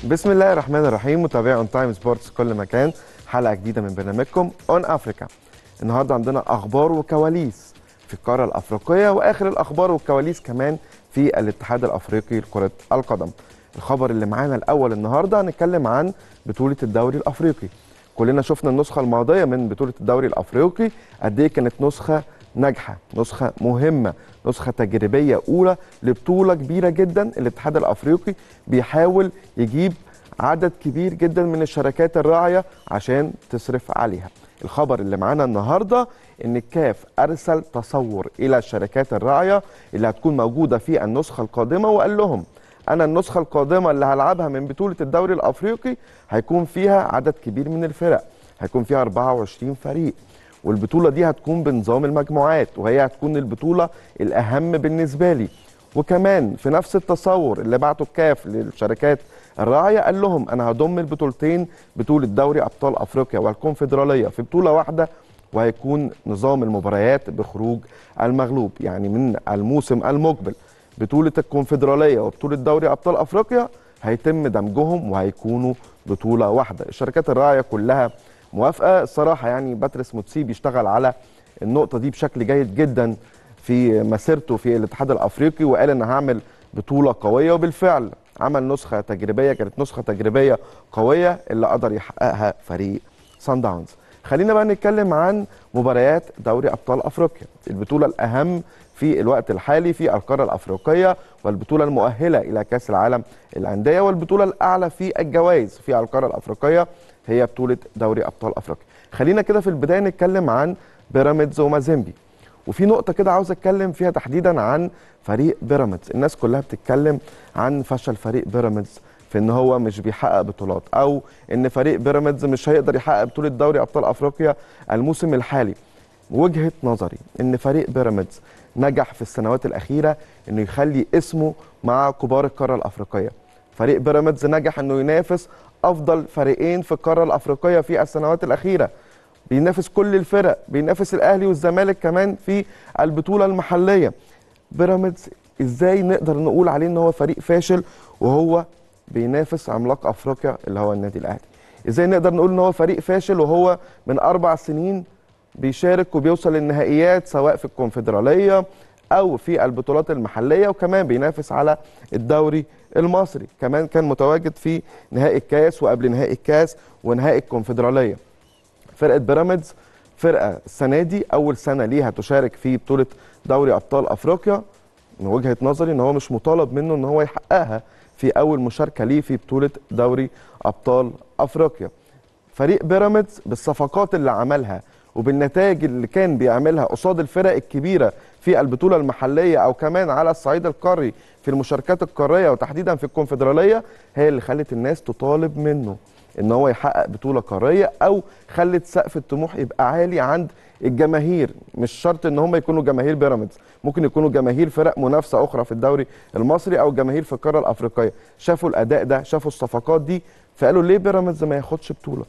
بسم الله الرحمن الرحيم متابعي اون تايم سبورتس كل مكان حلقه جديده من برنامجكم اون افريكا النهارده عندنا اخبار وكواليس في القاره الافريقيه واخر الاخبار والكواليس كمان في الاتحاد الافريقي لكره القدم الخبر اللي معانا الاول النهارده هنتكلم عن بطوله الدوري الافريقي كلنا شفنا النسخه الماضيه من بطوله الدوري الافريقي قد ايه كانت نسخه ناجحه نسخه مهمه نسخه تجريبيه اولى لبطوله كبيره جدا الاتحاد الافريقي بيحاول يجيب عدد كبير جدا من الشركات الراعيه عشان تصرف عليها الخبر اللي معانا النهارده ان الكاف ارسل تصور الى الشركات الراعيه اللي هتكون موجوده في النسخه القادمه وقال لهم انا النسخه القادمه اللي هلعبها من بطوله الدوري الافريقي هيكون فيها عدد كبير من الفرق هيكون فيها 24 فريق والبطوله دي هتكون بنظام المجموعات وهي هتكون البطوله الاهم بالنسبه لي وكمان في نفس التصور اللي بعته الكاف للشركات الراعيه قال لهم انا هضم البطولتين بطوله دوري ابطال افريقيا والكونفدراليه في بطوله واحده وهيكون نظام المباريات بخروج المغلوب يعني من الموسم المقبل بطوله الكونفدراليه وبطوله دوري ابطال افريقيا هيتم دمجهم وهيكونوا بطوله واحده الشركات الراعيه كلها موافقه الصراحه يعني باتريس موتسي بيشتغل على النقطه دي بشكل جيد جدا في مسيرته في الاتحاد الافريقي وقال ان هعمل بطوله قويه وبالفعل عمل نسخه تجريبيه كانت نسخه تجريبيه قويه اللي قدر يحققها فريق سان داونز خلينا بقى نتكلم عن مباريات دوري ابطال افريقيا البطوله الاهم في الوقت الحالي في القاره الافريقيه والبطوله المؤهله الى كاس العالم الانديه والبطوله الاعلى في الجوائز في القاره الافريقيه هي بطوله دوري ابطال افريقيا خلينا كده في البدايه نتكلم عن بيراميدز ومازيمبي وفي نقطه كده عاوز اتكلم فيها تحديدا عن فريق بيراميدز الناس كلها بتتكلم عن فشل فريق بيراميدز في ان هو مش بيحقق بطولات او ان فريق بيراميدز مش هيقدر يحقق بطوله دوري ابطال افريقيا الموسم الحالي وجهه نظري ان فريق بيراميدز نجح في السنوات الاخيره انه يخلي اسمه مع كبار القاره الافريقيه فريق بيراميدز نجح انه ينافس افضل فريقين في القاره الافريقيه في السنوات الاخيره بينافس كل الفرق بينافس الاهلي والزمالك كمان في البطوله المحليه بيراميدز ازاي نقدر نقول عليه ان هو فريق فاشل وهو بينافس عملاق افريقيا اللي هو النادي الاهلي ازاي نقدر نقول ان هو فريق فاشل وهو من اربع سنين بيشارك وبيوصل للنهائيات سواء في الكونفدراليه او في البطولات المحليه وكمان بينافس على الدوري المصري كمان كان متواجد في نهائي الكاس وقبل نهائي الكاس ونهائي الكونفدراليه فرقه بيراميدز فرقه السنه دي اول سنه ليها تشارك في بطوله دوري ابطال افريقيا من وجهه نظري ان هو مش مطالب منه ان هو يحققها في اول مشاركه ليه في بطوله دوري ابطال افريقيا فريق بيراميدز بالصفقات اللي عملها وبالنتائج اللي كان بيعملها قصاد الفرق الكبيره في البطوله المحليه او كمان على الصعيد القاري في المشاركات القاريه وتحديدا في الكونفدراليه هي اللي خلت الناس تطالب منه ان هو يحقق بطوله قاريه او خلت سقف الطموح يبقى عالي عند الجماهير مش شرط ان هم يكونوا جماهير بيراميدز ممكن يكونوا جماهير فرق منافسه اخرى في الدوري المصري او جماهير في القاره الافريقيه شافوا الاداء ده شافوا الصفقات دي فقالوا ليه بيراميدز ما ياخدش بطوله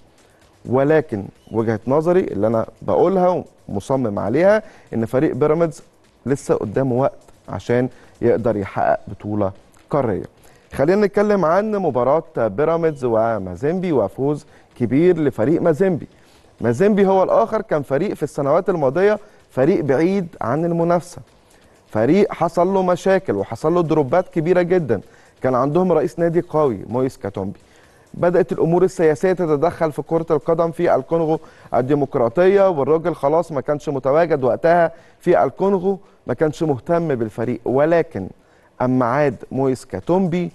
ولكن وجهه نظري اللي انا بقولها ومصمم عليها ان فريق بيراميدز لسه قدامه وقت عشان يقدر يحقق بطوله قاريه خلينا نتكلم عن مباراه بيراميدز ومازيمبي وفوز كبير لفريق مازيمبي مازيمبي هو الاخر كان فريق في السنوات الماضيه فريق بعيد عن المنافسه فريق حصل له مشاكل وحصل له دروبات كبيره جدا كان عندهم رئيس نادي قوي مويس كاتومبي بدات الامور السياسيه تتدخل في كره القدم في الكونغو الديمقراطيه والراجل خلاص ما كانش متواجد وقتها في الكونغو ما كانش مهتم بالفريق ولكن اما عاد مويس كاتومبي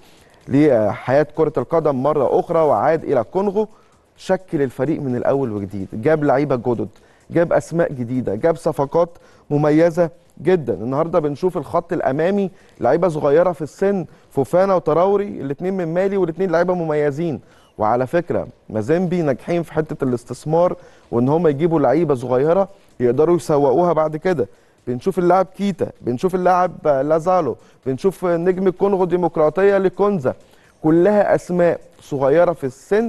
لحياه كره القدم مره اخرى وعاد الى الكونغو شكل الفريق من الاول وجديد جاب لعيبه جدد جاب اسماء جديده جاب صفقات مميزه جدا النهارده بنشوف الخط الامامي لعيبه صغيره في السن فوفانا وتراوري الاثنين من مالي والاثنين لعيبه مميزين وعلى فكره مازيمبي ناجحين في حته الاستثمار وان هم يجيبوا لعيبه صغيره يقدروا يسوقوها بعد كده بنشوف اللاعب كيتا بنشوف اللاعب لازالو بنشوف نجم الكونغو الديمقراطيه لكونزا كلها اسماء صغيره في السن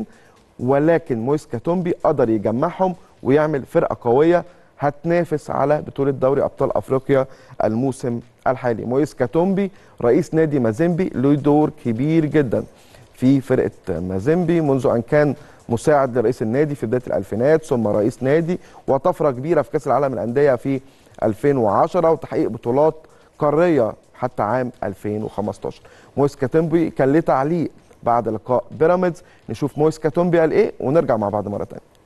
ولكن مويس كاتومبي قدر يجمعهم ويعمل فرقه قويه هتنافس على بطوله دوري ابطال افريقيا الموسم الحالي مويس كاتومبي رئيس نادي مازيمبي له دور كبير جدا في فرقه مازيمبي منذ ان كان مساعد لرئيس النادي في بدايه الالفينات ثم رئيس نادي وطفره كبيره في كاس العالم للانديه في 2010 وتحقيق بطولات قاريه حتى عام 2015 مويس كاتومبي كان ليه تعليق بعد لقاء بيراميدز نشوف مويس كاتومبي قال ايه ونرجع مع بعض مره ثانيه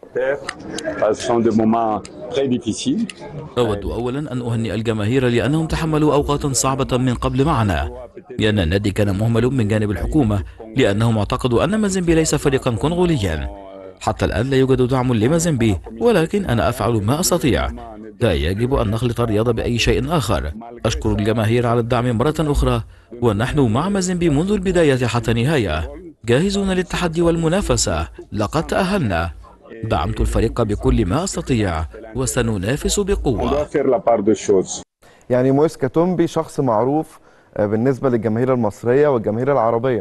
أود أولا أن أهنئ الجماهير لأنهم تحملوا أوقاتا صعبة من قبل معنا لأن النادي كان مهمل من جانب الحكومة لأنهم اعتقدوا أن مازيمبي ليس فريقا كونغوليا حتى الآن لا يوجد دعم لمازيمبي ولكن أنا أفعل ما أستطيع لا يجب أن نخلط الرياضة بأي شيء آخر أشكر الجماهير على الدعم مرة أخرى ونحن مع مازيمبي منذ البداية حتى النهاية جاهزون للتحدي والمنافسة لقد تأهلنا دعمت الفريق بكل ما أستطيع وسننافس بقوة يعني مويس كاتومبي شخص معروف بالنسبه للجماهير المصريه والجماهير العربيه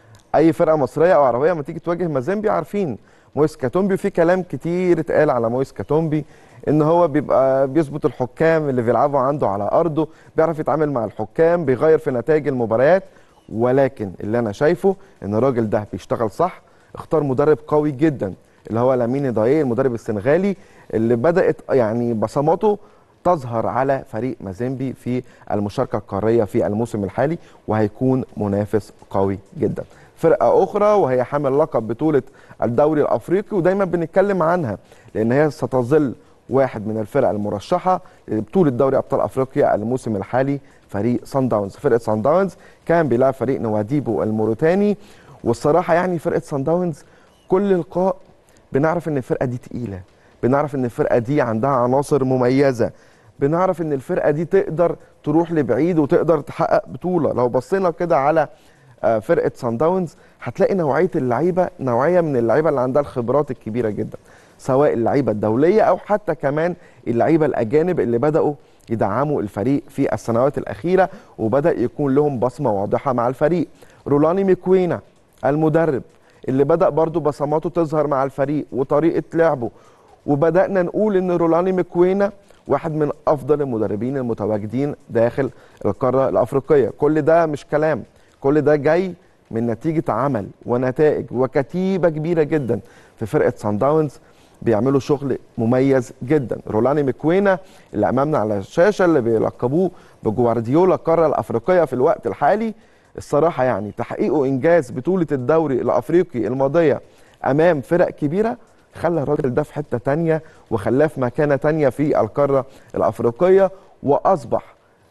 اي فرقه مصريه او عربيه لما تيجي تواجه مازيمبي عارفين مويس كاتومبي في كلام كتير اتقال على مويس كاتومبي ان هو بيبقى بيظبط الحكام اللي بيلعبوا عنده على ارضه بيعرف يتعامل مع الحكام بيغير في نتائج المباريات ولكن اللي انا شايفه ان الراجل ده بيشتغل صح اختار مدرب قوي جدا اللي هو لامين دايه المدرب السنغالي اللي بدات يعني بصماته تظهر على فريق مازيمبي في المشاركه القاريه في الموسم الحالي وهيكون منافس قوي جدا. فرقه اخرى وهي حامل لقب بطوله الدوري الافريقي ودايما بنتكلم عنها لان هي ستظل واحد من الفرق المرشحه لبطوله دوري ابطال افريقيا الموسم الحالي فريق سان داونز، فرقه سان داونز كان بيلعب فريق نواديبو الموريتاني والصراحه يعني فرقه سان داونز كل لقاء بنعرف ان الفرقه دي تقيله، بنعرف ان الفرقه دي عندها عناصر مميزه، بنعرف ان الفرقه دي تقدر تروح لبعيد وتقدر تحقق بطوله لو بصينا كده على فرقه سان داونز هتلاقي نوعيه اللعيبه نوعيه من اللعيبه اللي عندها الخبرات الكبيره جدا سواء اللعيبه الدوليه او حتى كمان اللعيبه الاجانب اللي بداوا يدعموا الفريق في السنوات الاخيره وبدا يكون لهم بصمه واضحه مع الفريق رولاني ميكوينا المدرب اللي بدا برضو بصماته تظهر مع الفريق وطريقه لعبه وبدانا نقول ان رولاني ميكوينا واحد من افضل المدربين المتواجدين داخل القاره الافريقيه كل ده مش كلام كل ده جاي من نتيجه عمل ونتائج وكتيبه كبيره جدا في فرقه سان داونز بيعملوا شغل مميز جدا رولاني مكوينا اللي امامنا على الشاشه اللي بيلقبوه بجوارديولا القاره الافريقيه في الوقت الحالي الصراحه يعني تحقيقه انجاز بطوله الدوري الافريقي الماضيه امام فرق كبيره خلى الراجل ده في حته تانية وخلاه في مكانه تانية في القاره الافريقيه واصبح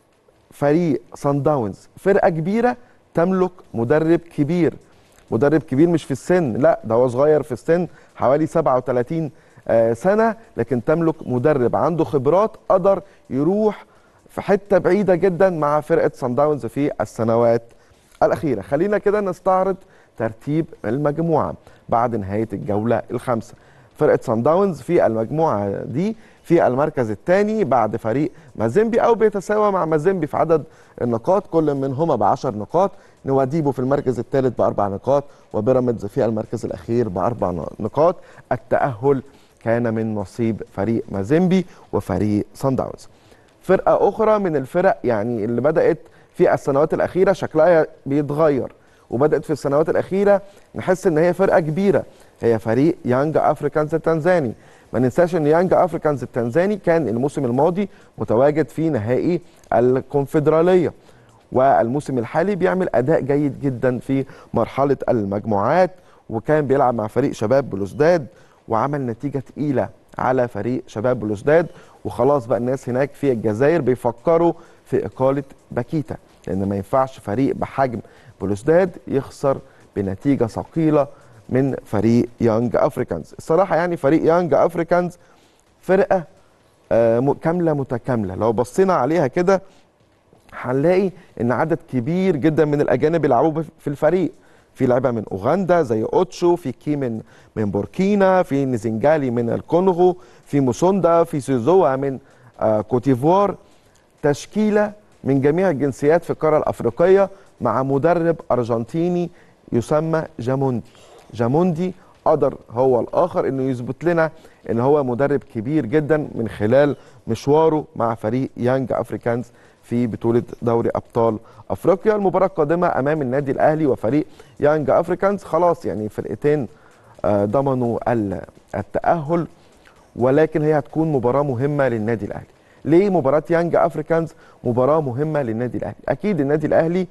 فريق سان داونز فرقه كبيره تملك مدرب كبير مدرب كبير مش في السن لا ده هو صغير في السن حوالي 37 سنه لكن تملك مدرب عنده خبرات قدر يروح في حته بعيده جدا مع فرقه سان داونز في السنوات الاخيره خلينا كده نستعرض ترتيب المجموعه بعد نهايه الجوله الخامسه فرقه سان داونز في المجموعه دي في المركز الثاني بعد فريق مازيمبي او بيتساوى مع مازيمبي في عدد النقاط كل منهما ب 10 نقاط نواديبو في المركز الثالث باربع نقاط وبيراميدز في المركز الاخير باربع نقاط التاهل كان من نصيب فريق مازيمبي وفريق سان داونز فرقه اخرى من الفرق يعني اللي بدات في السنوات الاخيره شكلها بيتغير وبدات في السنوات الاخيره نحس ان هي فرقه كبيره هي فريق يانج افريكانز التنزاني ما ننساش ان يانج افريكانز التنزاني كان الموسم الماضي متواجد في نهائي الكونفدراليه والموسم الحالي بيعمل اداء جيد جدا في مرحله المجموعات وكان بيلعب مع فريق شباب بلوزداد وعمل نتيجه تقيله على فريق شباب بلوزداد وخلاص بقى الناس هناك في الجزائر بيفكروا في اقاله باكيتا لان ما ينفعش فريق بحجم بلوزداد يخسر بنتيجه ثقيله من فريق يانج افريكانز الصراحه يعني فريق يانج افريكانز فرقه آه كامله متكامله لو بصينا عليها كده هنلاقي ان عدد كبير جدا من الاجانب بيلعبوا في الفريق في لعيبه من اوغندا زي اوتشو في كي من من بوركينا في نزنجالي من الكونغو في موسوندا في سيزوا من آه كوتيفوار تشكيله من جميع الجنسيات في القاره الافريقيه مع مدرب ارجنتيني يسمى جاموندي جاموندي قدر هو الاخر انه يثبت لنا ان هو مدرب كبير جدا من خلال مشواره مع فريق يانج افريكانز في بطوله دوري ابطال افريقيا المباراه القادمه امام النادي الاهلي وفريق يانج افريكانز خلاص يعني فرقتين آه، ضمنوا ال- التاهل ولكن هي هتكون مباراه مهمه للنادي الاهلي ليه مباراه يانج افريكانز مباراه مهمه للنادي الاهلي اكيد النادي الاهلي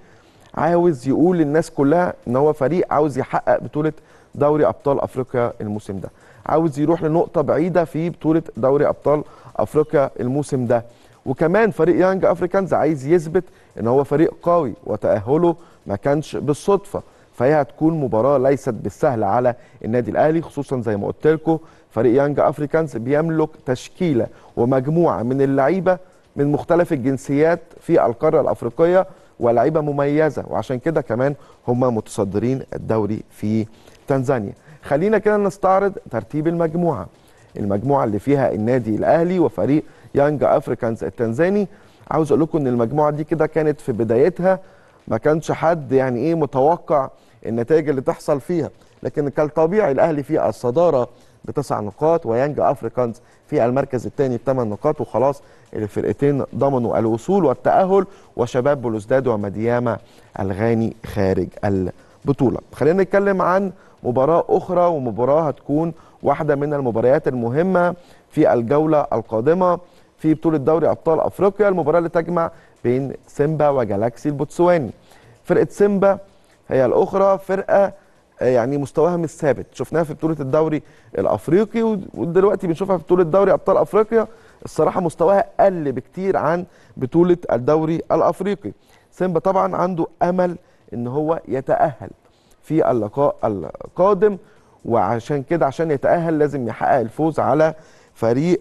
عاوز يقول للناس كلها ان هو فريق عاوز يحقق بطوله دوري ابطال افريقيا الموسم ده عاوز يروح لنقطه بعيده في بطوله دوري ابطال افريقيا الموسم ده وكمان فريق يانج افريكانز عايز يثبت ان هو فريق قوي وتاهله ما كانش بالصدفه فهي هتكون مباراه ليست بالسهل على النادي الاهلي خصوصا زي ما قلت لكم فريق يانج افريكانز بيملك تشكيله ومجموعه من اللعيبه من مختلف الجنسيات في القاره الافريقيه ولاعيبه مميزه وعشان كده كمان هم متصدرين الدوري في تنزانيا خلينا كده نستعرض ترتيب المجموعه المجموعه اللي فيها النادي الاهلي وفريق يانج افريكانز التنزاني عاوز اقول لكم ان المجموعه دي كده كانت في بدايتها ما كانش حد يعني ايه متوقع النتائج اللي تحصل فيها لكن كالطبيعي الاهلي في الصداره بتسع نقاط ويانج افريكانز في المركز الثاني بثمان نقاط وخلاص الفرقتين ضمنوا الوصول والتاهل وشباب بلوزداد ومدياما الغاني خارج البطوله خلينا نتكلم عن مباراه اخرى ومباراه هتكون واحده من المباريات المهمه في الجوله القادمه في بطوله دوري ابطال افريقيا المباراه اللي تجمع بين سيمبا وجالاكسي البوتسواني فرقه سيمبا هي الاخرى فرقه آه، يعني مستواها مش ثابت شفناها في بطوله الدوري الافريقي ود- ودلوقتي بنشوفها في بطوله دوري ابطال افريقيا الصراحه مستواها قل بكتير عن بطوله الدوري الافريقي سيمبا طبعا عنده امل ان هو يتاهل في اللقاء القادم وعشان كده عشان يتاهل لازم يحقق الفوز على فريق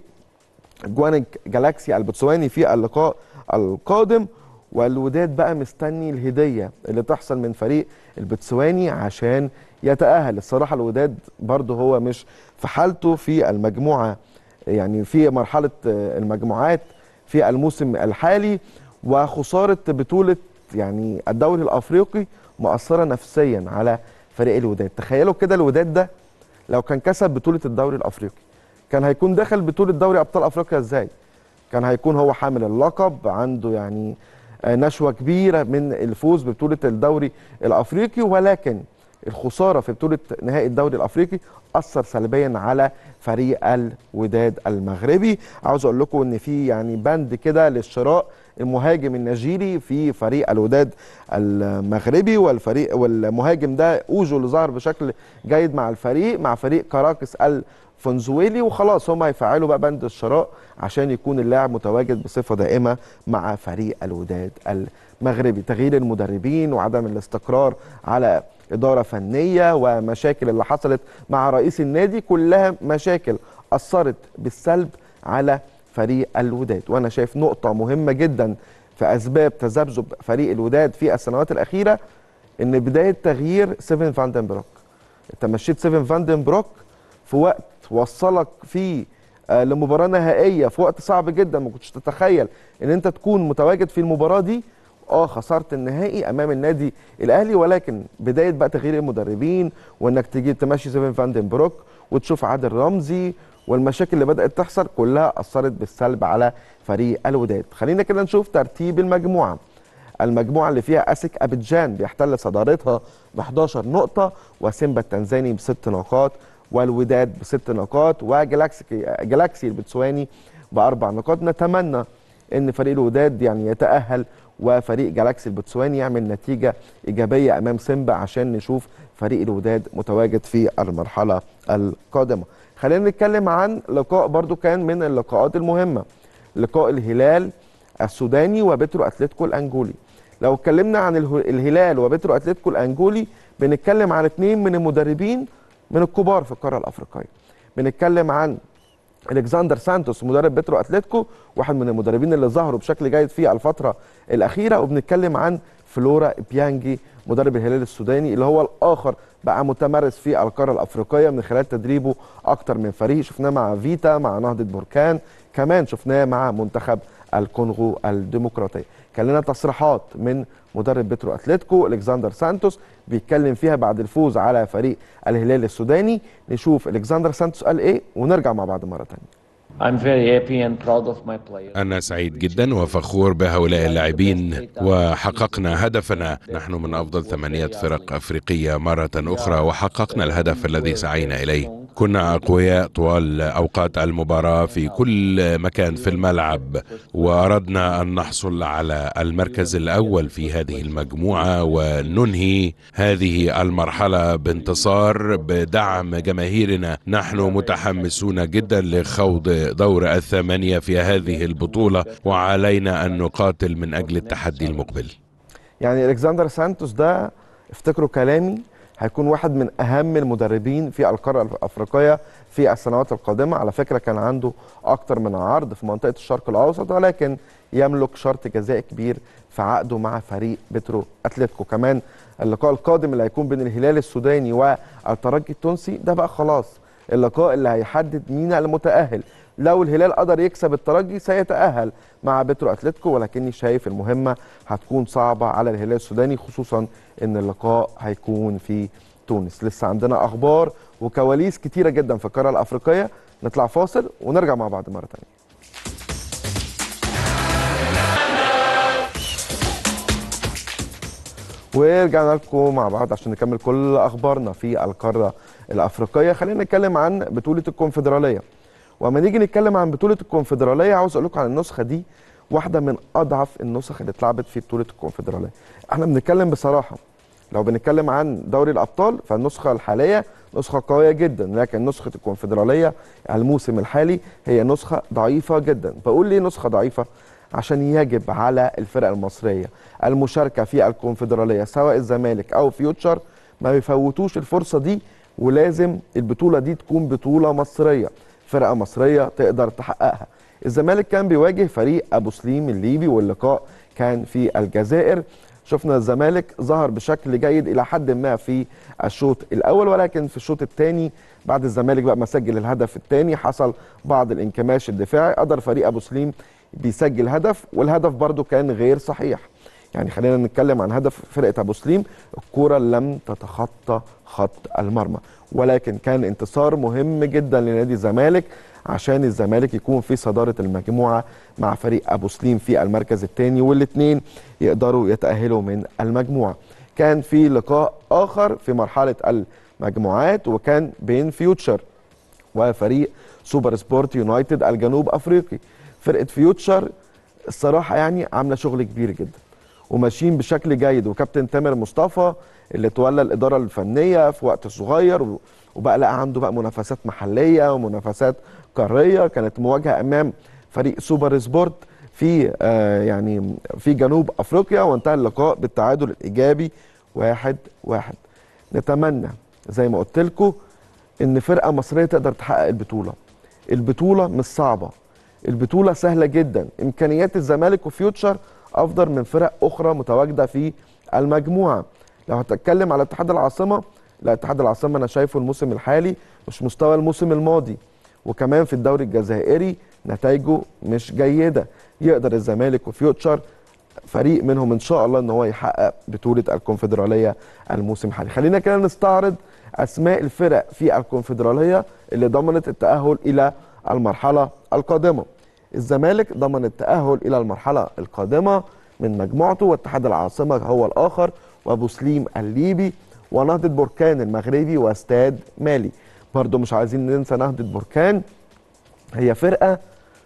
جوانك جالاكسي البوتسواني في اللقاء القادم والوداد بقى مستني الهديه اللي تحصل من فريق البوتسواني عشان يتاهل الصراحه الوداد برضه هو مش في حالته في المجموعه يعني في مرحله آه، المجموعات في الموسم الحالي وخساره بطوله يعني الدوري الافريقي مأثره نفسيا على فريق الوداد تخيلوا كده الوداد ده لو كان كسب بطوله الدوري الافريقي كان هيكون داخل بطوله دوري ابطال افريقيا ازاي كان هيكون هو حامل اللقب عنده يعني آه، نشوه كبيره من الفوز ببطوله الدوري الافريقي ولكن الخساره في بطوله نهائي الدوري الافريقي اثر سلبيا على فريق الوداد المغربي عاوز اقول لكم ان في يعني بند كده للشراء المهاجم النيجيري في فريق الوداد المغربي والفريق والمهاجم ده اوجو اللي ظهر بشكل جيد مع الفريق مع فريق كاراكس الفنزويلي وخلاص هم هيفعلوا بقى بند الشراء عشان يكون اللاعب متواجد بصفه دائمه مع فريق الوداد المغربي تغيير المدربين وعدم الاستقرار على اداره فنيه ومشاكل اللي حصلت مع رئيس النادي كلها مشاكل اثرت بالسلب على فريق الوداد وانا شايف نقطه مهمه جدا في اسباب تذبذب فريق الوداد في السنوات الاخيره ان بدايه تغيير سيفن فاندن بروك انت مشيت سيفن فاندن بروك في وقت وصلك فيه آه، لمباراه نهائيه في وقت صعب جدا ما كنتش تتخيل ان انت تكون متواجد في المباراه دي اه خسرت النهائي امام النادي الاهلي ولكن بدايه بقى تغيير المدربين وانك تيجي تمشي سيفن فاندن بروك وتشوف عادل رمزي والمشاكل اللي بدات تحصل كلها اثرت بالسلب على فريق الوداد خلينا كده نشوف ترتيب المجموعه المجموعه اللي فيها اسك ابيجان بيحتل صدارتها ب 11 نقطه وسيمبا التنزاني بست نقاط والوداد بست نقاط وجلاكسي جلاكسي البتسواني باربع نقاط نتمنى ان فريق الوداد يعني يتاهل وفريق جالاكسي البتسواني يعمل نتيجه ايجابيه امام سيمبا عشان نشوف فريق الوداد متواجد في المرحله القادمه خلينا نتكلم عن لقاء برضو كان من اللقاءات المهمه لقاء الهلال السوداني وبترو اتلتيكو الانجولي لو اتكلمنا عن اله- الهلال وبترو اتلتيكو الانجولي بنتكلم عن اثنين من المدربين من الكبار في القاره الافريقيه بنتكلم عن الكسندر سانتوس مدرب بترو اتلتيكو واحد من المدربين اللي ظهروا بشكل جيد في الفتره الاخيره وبنتكلم عن فلورا بيانجي مدرب الهلال السوداني اللي هو الاخر بقى متمرس في القاره الافريقيه من خلال تدريبه اكتر من فريق شفناه مع فيتا مع نهضه بركان كمان شفناه مع منتخب الكونغو الديمقراطيه كان لنا تصريحات من مدرب بترو اتلتيكو الكسندر سانتوس بيتكلم فيها بعد الفوز على فريق الهلال السوداني نشوف الكسندر سانتوس قال ايه ونرجع مع بعض مره ثانيه I'm very happy and proud of my players. أنا سعيد جدا وفخور بهؤلاء اللاعبين وحققنا هدفنا نحن من أفضل ثمانية فرق أفريقية مرة أخرى وحققنا الهدف الذي سعينا إليه كنا أقوياء طوال أوقات المباراة في كل مكان في الملعب وأردنا أن نحصل على المركز الأول في هذه المجموعة وننهي هذه المرحلة بانتصار بدعم جماهيرنا نحن متحمسون جدا لخوض دور الثمانية في هذه البطولة وعلينا أن نقاتل من أجل التحدي المقبل يعني الكسندر سانتوس ده افتكروا كلامي هيكون واحد من اهم المدربين في القاره الافريقيه في السنوات القادمه على فكره كان عنده اكتر من عرض في منطقه الشرق الاوسط ولكن يملك شرط جزائي كبير في عقده مع فريق بترو اتلتيكو كمان اللقاء القادم اللي هيكون بين الهلال السوداني والترجي التونسي ده بقى خلاص اللقاء اللي هيحدد مين المتاهل لو الهلال قدر يكسب الترجي سيتأهل مع بترو اتلتيكو ولكني شايف المهمة هتكون صعبة على الهلال السوداني خصوصا ان اللقاء هيكون في تونس لسه عندنا اخبار وكواليس كتيرة جدا في القارة الافريقية نطلع فاصل ونرجع مع بعض مرة تانية ورجعنا لكم مع بعض عشان نكمل كل اخبارنا في القاره الافريقيه خلينا نتكلم عن بطوله الكونفدراليه وما نيجي نتكلم عن بطوله الكونفدراليه عاوز اقول لكم عن النسخه دي واحده من اضعف النسخ اللي اتلعبت في بطوله الكونفدراليه احنا بنتكلم بصراحه لو بنتكلم عن دوري الابطال فالنسخه الحاليه نسخه قويه جدا لكن نسخه الكونفدراليه الموسم الحالي هي نسخه ضعيفه جدا بقول ليه نسخه ضعيفه عشان يجب على الفرق المصريه المشاركه في الكونفدراليه سواء الزمالك او فيوتشر ما يفوتوش الفرصه دي ولازم البطوله دي تكون بطوله مصريه فرقه مصريه تقدر تحققها الزمالك كان بيواجه فريق ابو سليم الليبي واللقاء كان في الجزائر شفنا الزمالك ظهر بشكل جيد الى حد ما في الشوط الاول ولكن في الشوط الثاني بعد الزمالك بقى ما سجل الهدف الثاني حصل بعض الانكماش الدفاعي قدر فريق ابو سليم بيسجل هدف والهدف برده كان غير صحيح يعني خلينا نتكلم عن هدف فرقه ابو سليم الكوره لم تتخطى خط المرمى ولكن كان انتصار مهم جدا لنادي الزمالك عشان الزمالك يكون في صداره المجموعه مع فريق ابو سليم في المركز الثاني والاثنين يقدروا يتاهلوا من المجموعه كان في لقاء اخر في مرحله المجموعات وكان بين فيوتشر وفريق سوبر سبورت يونايتد الجنوب افريقي فرقه فيوتشر الصراحه يعني عامله شغل كبير جدا وماشيين بشكل جيد وكابتن تامر مصطفى اللي تولى الاداره الفنيه في وقت صغير وبقى لقى عنده بقى منافسات محليه ومنافسات قاريه كانت مواجهه امام فريق سوبر سبورت في آه يعني في جنوب افريقيا وانتهى اللقاء بالتعادل الايجابي واحد واحد نتمنى زي ما قلت لكم ان فرقه مصريه تقدر تحقق البطوله البطوله مش صعبه البطوله سهله جدا امكانيات الزمالك وفيوتشر افضل من فرق اخرى متواجده في المجموعه لو هتتكلم على اتحاد العاصمه لا اتحاد العاصمه انا شايفه الموسم الحالي مش مستوى الموسم الماضي وكمان في الدوري الجزائري نتائجه مش جيده يقدر الزمالك وفيوتشر فريق منهم ان شاء الله ان هو يحقق بطوله الكونفدراليه الموسم الحالي خلينا كده نستعرض اسماء الفرق في الكونفدراليه اللي ضمنت التاهل الى المرحله القادمه الزمالك ضمن التاهل الى المرحله القادمه من مجموعته واتحاد العاصمه هو الاخر وابو سليم الليبي ونهضه بركان المغربي واستاد مالي برضو مش عايزين ننسى نهضه بركان هي فرقه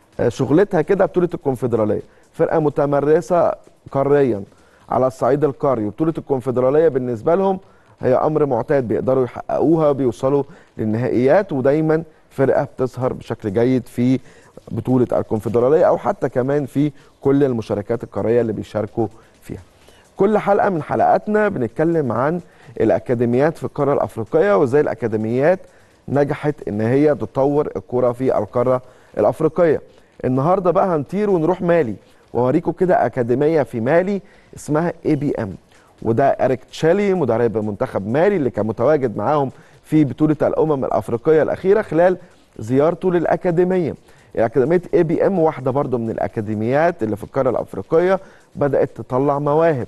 شغلتها كده بطوله الكونفدراليه فرقه متمرسه قاريا على الصعيد القاري وبطوله الكونفدراليه بالنسبه لهم هي امر معتاد بيقدروا يحققوها بيوصلوا للنهائيات ودايما فرقه بتظهر بشكل جيد في بطوله الكونفدراليه او حتى كمان في كل المشاركات القاريه اللي بيشاركوا فيها. كل حلقه من حلقاتنا بنتكلم عن الاكاديميات في القاره الافريقيه وازاي الاكاديميات نجحت ان هي تطور الكره في القاره الافريقيه. النهارده بقى هنطير ونروح مالي واوريكم كده اكاديميه في مالي اسمها اي بي ام وده اريك تشالي مدرب منتخب مالي اللي كان متواجد معاهم في بطوله الامم الافريقيه الاخيره خلال زيارته للاكاديميه. اكاديميه اي بي ام واحده برضو من الاكاديميات اللي في القاره الافريقيه بدات تطلع مواهب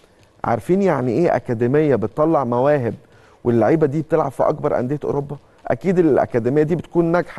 عارفين يعني ايه اكاديميه بتطلع مواهب واللعيبه دي بتلعب في اكبر انديه اوروبا اكيد الاكاديميه دي بتكون ناجحه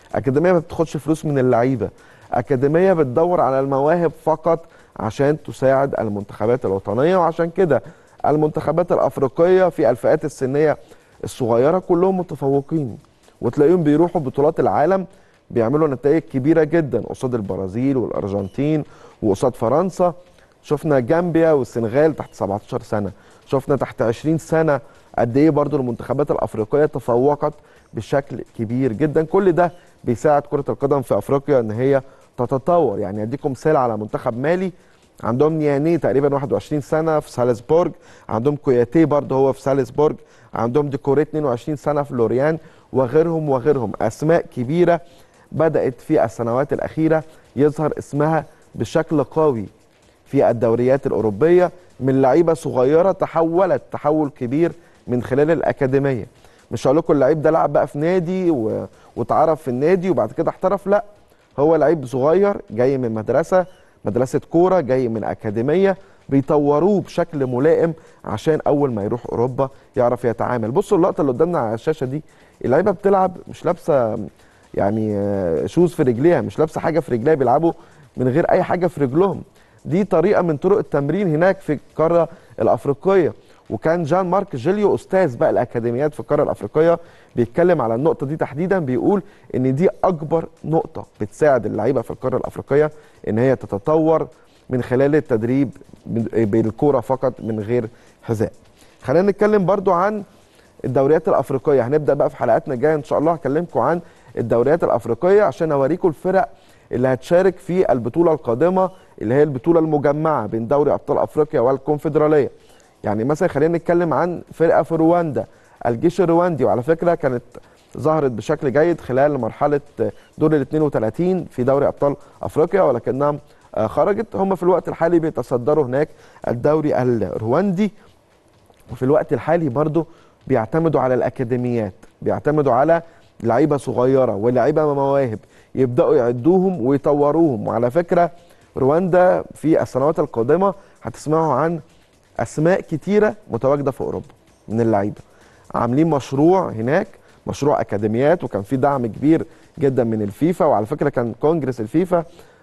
اكاديميه ما بتاخدش فلوس من اللعيبه اكاديميه بتدور على المواهب فقط عشان تساعد المنتخبات الوطنيه وعشان كده المنتخبات الافريقيه في الفئات السنيه الصغيره كلهم متفوقين وتلاقيهم بيروحوا بطولات العالم بيعملوا نتائج كبيره جدا قصاد البرازيل والارجنتين وقصاد فرنسا شفنا جامبيا والسنغال تحت 17 سنه شفنا تحت 20 سنه قد ايه برضو المنتخبات الافريقيه تفوقت بشكل كبير جدا كل ده بيساعد كره القدم في افريقيا ان هي تتطور يعني اديكم مثال على منتخب مالي عندهم نياني تقريبا 21 سنه في سالزبورج عندهم كوياتي برضه هو في سالزبورج عندهم ديكوري 22 سنه في لوريان وغيرهم وغيرهم اسماء كبيره بدات في السنوات الاخيره يظهر اسمها بشكل قوي في الدوريات الاوروبيه من لعيبه صغيره تحولت تحول كبير من خلال الاكاديميه مش هقول لكم اللعيب ده لعب بقى في نادي و... واتعرف في النادي وبعد كده احترف لا هو لعيب صغير جاي من مدرسه مدرسه كوره جاي من اكاديميه بيطوروه بشكل ملائم عشان اول ما يروح اوروبا يعرف يتعامل بصوا اللقطه اللي قدامنا على الشاشه دي اللعيبه بتلعب مش لابسه يعني شوز في رجليها مش لابسه حاجه في رجليها بيلعبوا من غير اي حاجه في رجلهم دي طريقه من طرق التمرين هناك في القاره الافريقيه وكان جان مارك جيليو استاذ بقى الاكاديميات في القاره الافريقيه بيتكلم على النقطه دي تحديدا بيقول ان دي اكبر نقطه بتساعد اللعيبه في القاره الافريقيه ان هي تتطور من خلال التدريب بالكوره فقط من غير حذاء خلينا نتكلم برضو عن الدوريات الافريقيه هنبدا بقى في حلقاتنا الجايه ان شاء الله هكلمكم عن الدوريات الافريقيه عشان اوريكم الفرق اللي هتشارك في البطوله القادمه اللي هي البطوله المجمعه بين دوري ابطال افريقيا والكونفدراليه يعني مثلا خلينا نتكلم عن فرقه في رواندا الجيش الرواندي وعلى فكره كانت ظهرت بشكل جيد خلال مرحله دور ال 32 في دوري ابطال افريقيا ولكنها خرجت هم في الوقت الحالي بيتصدروا هناك الدوري الرواندي وفي الوقت الحالي برضو بيعتمدوا على الاكاديميات بيعتمدوا على لعيبه صغيره ولاعيبه مواهب يبداوا يعدوهم ويطوروهم وعلى فكره رواندا في السنوات القادمه هتسمعوا عن اسماء كتيره متواجده في اوروبا من اللعيبه عاملين مشروع هناك مشروع اكاديميات وكان في دعم كبير جدا من الفيفا وعلى فكره كان كونجرس الفيفا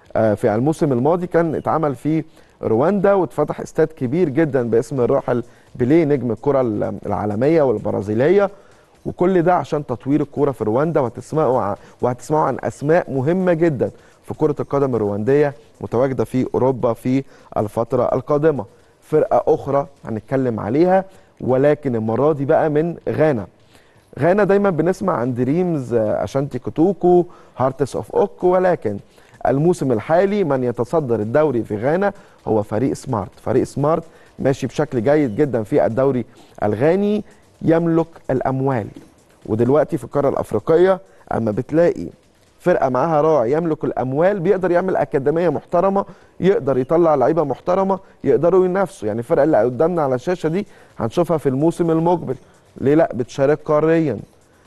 في الموسم الماضي كان اتعمل في رواندا واتفتح استاد كبير جدا باسم الراحل بيليه نجم الكره العالميه والبرازيليه وكل ده عشان تطوير الكوره في رواندا وهتسمعوا وهتسمعوا عن اسماء مهمه جدا في كره القدم الروانديه متواجده في اوروبا في الفتره القادمه فرقه اخرى هنتكلم عليها ولكن المره دي بقى من غانا غانا دايما بنسمع عن دريمز اشانتي كوتوكو هارتس اوف اوك ولكن الموسم الحالي من يتصدر الدوري في غانا هو فريق سمارت فريق سمارت ماشي بشكل جيد جدا في الدوري الغاني يملك الاموال ودلوقتي في القاره الافريقيه اما بتلاقي فرقه معاها راعي يملك الاموال بيقدر يعمل اكاديميه محترمه يقدر يطلع لعيبه محترمه يقدروا ينافسوا يعني الفرقه اللي قدامنا على الشاشه دي هنشوفها في الموسم المقبل ليه لا بتشارك قاريا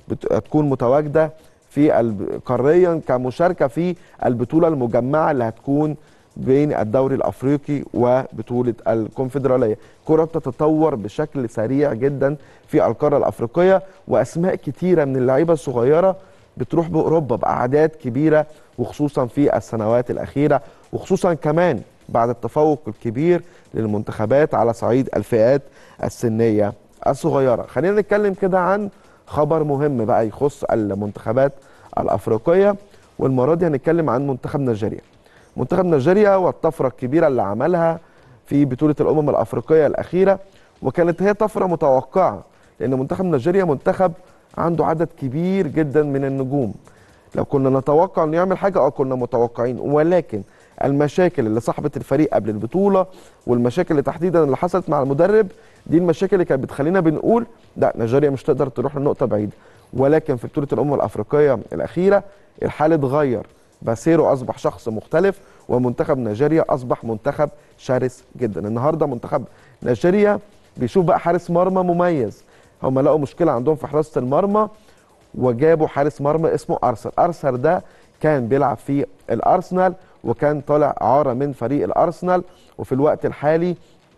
هتكون متواجده في الب... قاريا كمشاركه في البطوله المجمعه اللي هتكون بين الدوري الافريقي وبطوله الكونفدراليه كره بتتطور بشكل سريع جدا في القاره الافريقيه واسماء كتيره من اللعيبه الصغيره بتروح باوروبا باعداد كبيره وخصوصا في السنوات الاخيره وخصوصا كمان بعد التفوق الكبير للمنتخبات على صعيد الفئات السنيه الصغيره خلينا نتكلم كده عن خبر مهم بقى يخص المنتخبات الافريقيه والمره دي هنتكلم عن منتخب نيجيريا منتخب نيجيريا والطفره الكبيره اللي عملها في بطوله الامم الافريقيه الاخيره وكانت هي طفره متوقعه لان منتخب نيجيريا منتخب عنده عدد كبير جدا من النجوم لو كنا نتوقع انه يعمل حاجه اه كنا متوقعين ولكن المشاكل اللي صاحبت الفريق قبل البطوله والمشاكل اللي تحديدا اللي حصلت مع المدرب دي المشاكل اللي كانت بتخلينا بنقول لا نيجيريا مش تقدر تروح لنقطه بعيده ولكن في بطوله الامم الافريقيه الاخيره الحال اتغير باسيرو اصبح شخص مختلف ومنتخب نيجيريا اصبح منتخب شرس جدا النهارده منتخب نيجيريا بيشوف بقى حارس مرمى مميز هم لقوا مشكله عندهم في حراسه المرمى وجابوا حارس مرمى اسمه ارثر ارثر ده كان بيلعب في الارسنال وكان طالع اعاره من فريق الارسنال وفي الوقت الحالي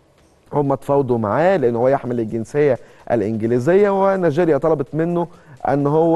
هم تفاوضوا معاه لان هو يحمل الجنسيه الانجليزيه ونيجيريا طلبت منه ان هو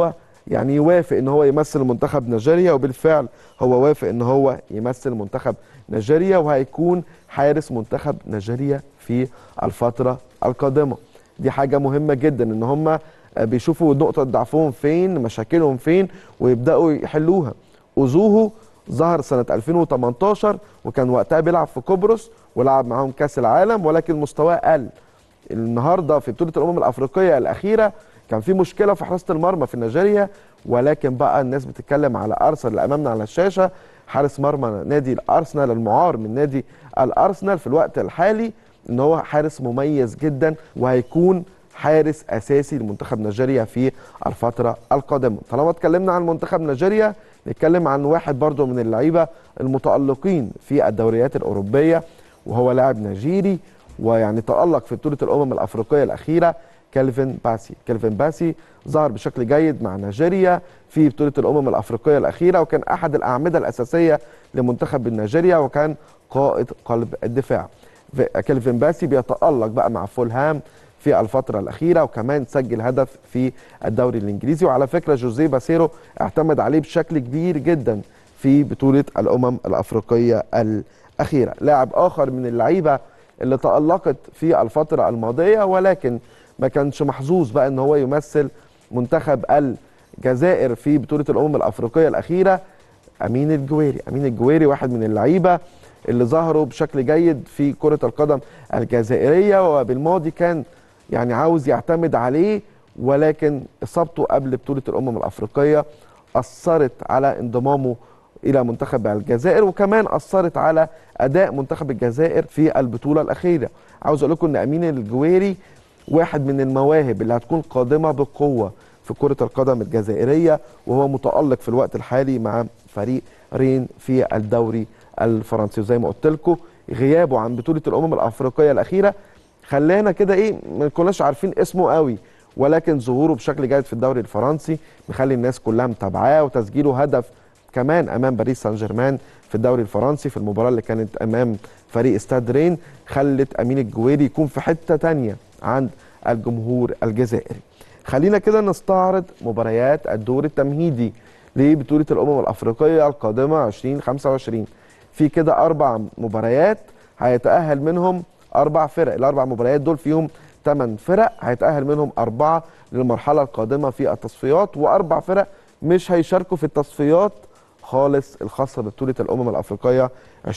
يعني يوافق ان هو يمثل منتخب نيجيريا وبالفعل هو وافق ان هو يمثل منتخب نيجيريا وهيكون حارس منتخب نيجيريا في الفتره القادمه دي حاجه مهمه جدا ان هم بيشوفوا نقطه ضعفهم فين مشاكلهم فين ويبداوا يحلوها اوزوهو ظهر سنه 2018 وكان وقتها بيلعب في قبرص ولعب معاهم كاس العالم ولكن مستواه قل النهارده في بطوله الامم الافريقيه الاخيره كان في مشكله في حراسه المرمى في نيجيريا ولكن بقى الناس بتتكلم على ارسنال اللي امامنا على الشاشه حارس مرمى نادي الارسنال المعار من نادي الارسنال في الوقت الحالي ان هو حارس مميز جدا وهيكون حارس اساسي لمنتخب نيجيريا في الفتره القادمه طالما اتكلمنا عن منتخب نيجيريا نتكلم عن واحد برضو من اللعيبه المتالقين في الدوريات الاوروبيه وهو لاعب نيجيري ويعني تالق في بطوله الامم الافريقيه الاخيره كالفين باسي كالفين باسي ظهر بشكل جيد مع نيجيريا في بطوله الامم الافريقيه الاخيره وكان احد الاعمده الاساسيه لمنتخب نيجيريا وكان قائد قلب الدفاع كالفين باسي بيتالق بقى مع فولهام في الفترة الأخيرة وكمان سجل هدف في الدوري الإنجليزي وعلى فكرة جوزيه باسيرو اعتمد عليه بشكل كبير جدا في بطولة الأمم الأفريقية الأخيرة لاعب آخر من اللعيبة اللي تألقت في الفترة الماضية ولكن ما كانش محظوظ بقى ان هو يمثل منتخب الجزائر في بطولة الأمم الأفريقية الأخيرة أمين الجويري أمين الجويري واحد من اللعيبة اللي ظهروا بشكل جيد في كرة القدم الجزائرية وبالماضي كان يعني عاوز يعتمد عليه ولكن اصابته قبل بطوله الامم الافريقيه اثرت على انضمامه الى منتخب الجزائر وكمان اثرت على اداء منتخب الجزائر في البطوله الاخيره عاوز اقول لكم ان امين الجويري واحد من المواهب اللي هتكون قادمه بقوه في كره القدم الجزائريه وهو متالق في الوقت الحالي مع فريق رين في الدوري الفرنسي وزي ما قلت لكم غيابه عن بطوله الامم الافريقيه الاخيره خلانا كده ايه ما كناش عارفين اسمه قوي ولكن ظهوره بشكل جيد في الدوري الفرنسي مخلي الناس كلها متابعاه وتسجيله هدف كمان امام باريس سان جيرمان في الدوري الفرنسي في المباراه اللي كانت امام فريق استاد رين خلت امين الجويري يكون في حته تانية عند الجمهور الجزائري خلينا كده نستعرض مباريات الدور التمهيدي لبطوله الامم الافريقيه القادمه 2025 في كده اربع مباريات هيتاهل منهم اربع فرق الاربع مباريات دول فيهم ثمان فرق هيتاهل منهم اربعه للمرحله القادمه في التصفيات واربع فرق مش هيشاركوا في التصفيات خالص الخاصه ببطوله الامم الافريقيه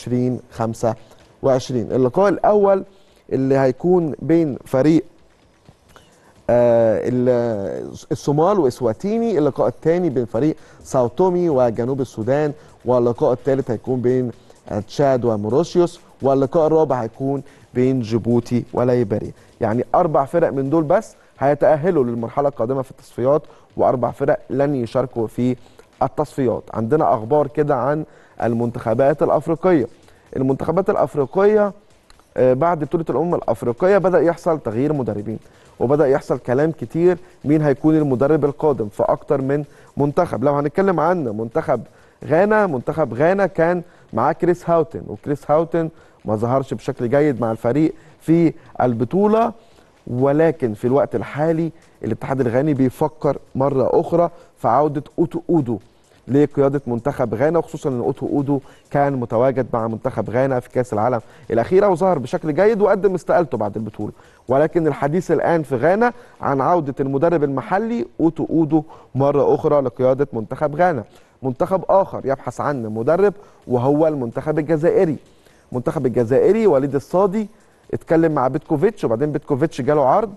2025 اللقاء الاول اللي هيكون بين فريق آه الصومال واسواتيني اللقاء الثاني بين فريق ساوتومي وجنوب السودان واللقاء الثالث هيكون بين تشاد وموروشيوس واللقاء الرابع هيكون بين جيبوتي وليبيريا يعني اربع فرق من دول بس هيتاهلوا للمرحله القادمه في التصفيات واربع فرق لن يشاركوا في التصفيات عندنا اخبار كده عن المنتخبات الافريقيه المنتخبات الافريقيه بعد بطوله الامم الافريقيه بدا يحصل تغيير مدربين وبدا يحصل كلام كتير مين هيكون المدرب القادم في اكتر من منتخب لو هنتكلم عن منتخب غانا منتخب غانا كان معاه كريس هاوتن وكريس هاوتن ما ظهرش بشكل جيد مع الفريق في البطوله ولكن في الوقت الحالي الاتحاد الغاني بيفكر مره اخرى في عوده اوتو اودو لقياده منتخب غانا وخصوصا ان اوتو اودو كان متواجد مع منتخب غانا في كاس العالم الاخيره وظهر بشكل جيد وقدم استقالته بعد البطوله ولكن الحديث الان في غانا عن عوده المدرب المحلي اوتو اودو مره اخرى لقياده منتخب غانا منتخب اخر يبحث عن مدرب وهو المنتخب الجزائري المنتخب الجزائري وليد الصادي اتكلم مع بيتكوفيتش وبعدين بيتكوفيتش جاله عرض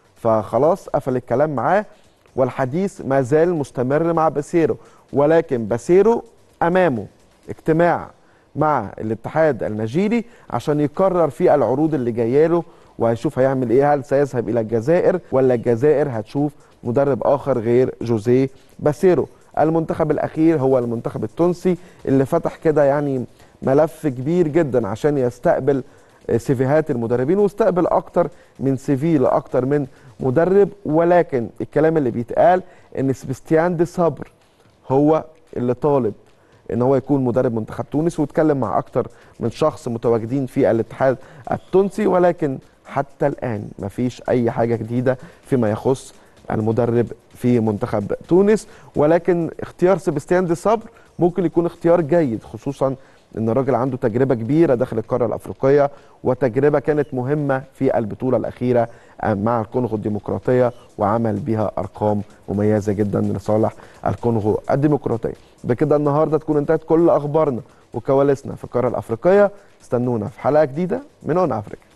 فخلاص قفل الكلام معاه والحديث ما زال مستمر مع باسيرو ولكن باسيرو امامه اجتماع مع الاتحاد النيجيري عشان يقرر في العروض اللي جايه له وهيشوف هيعمل ايه هل سيذهب الى الجزائر ولا الجزائر هتشوف مدرب اخر غير جوزيه باسيرو المنتخب الاخير هو المنتخب التونسي اللي فتح كده يعني ملف كبير جدا عشان يستقبل سيفيهات المدربين واستقبل اكتر من سيفي لاكتر من مدرب ولكن الكلام اللي بيتقال ان سبستيان دي صبر هو اللي طالب ان هو يكون مدرب منتخب تونس واتكلم مع اكتر من شخص متواجدين في الاتحاد التونسي ولكن حتى الان مفيش اي حاجه جديده فيما يخص المدرب في منتخب تونس ولكن اختيار سيباستيان دي صبر ممكن يكون اختيار جيد خصوصا ان الراجل عنده تجربه كبيره داخل القاره الافريقيه وتجربه كانت مهمه في البطوله الاخيره مع الكونغو الديمقراطيه وعمل بها ارقام مميزه جدا لصالح الكونغو الديمقراطيه بكده النهارده تكون انتهت كل اخبارنا وكواليسنا في القاره الافريقيه استنونا في حلقه جديده من اون افريكا